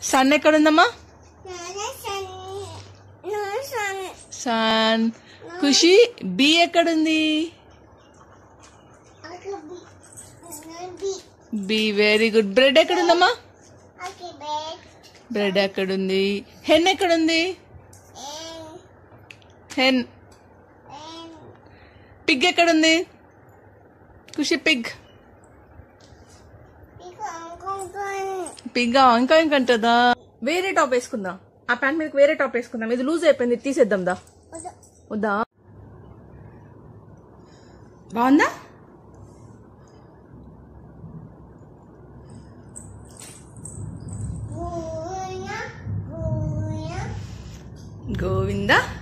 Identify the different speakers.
Speaker 1: sun ఎక్కడుందమ్మా sun Khushi bee ఎక్కడుంది bee very good bread ఎక్కడుందమ్మా బ్రెడ్ ఎక్కడుంది హెన్ ఎక్కడుంది హెన్ పిగ్ ఎక్కడుంది ఖుషి పిగ్ పిగ్గా ఇంకా ఇంకంటదా వేరే టాప్ వేసుకుందాం ఆ ప్యాంట్ మీదకి వేరే టాప్ వేసుకుందాం ఇది లూజ్ అయిపోయింది ఇది తీసేద్దాం దా వద్దా బాగుందా గోవిందా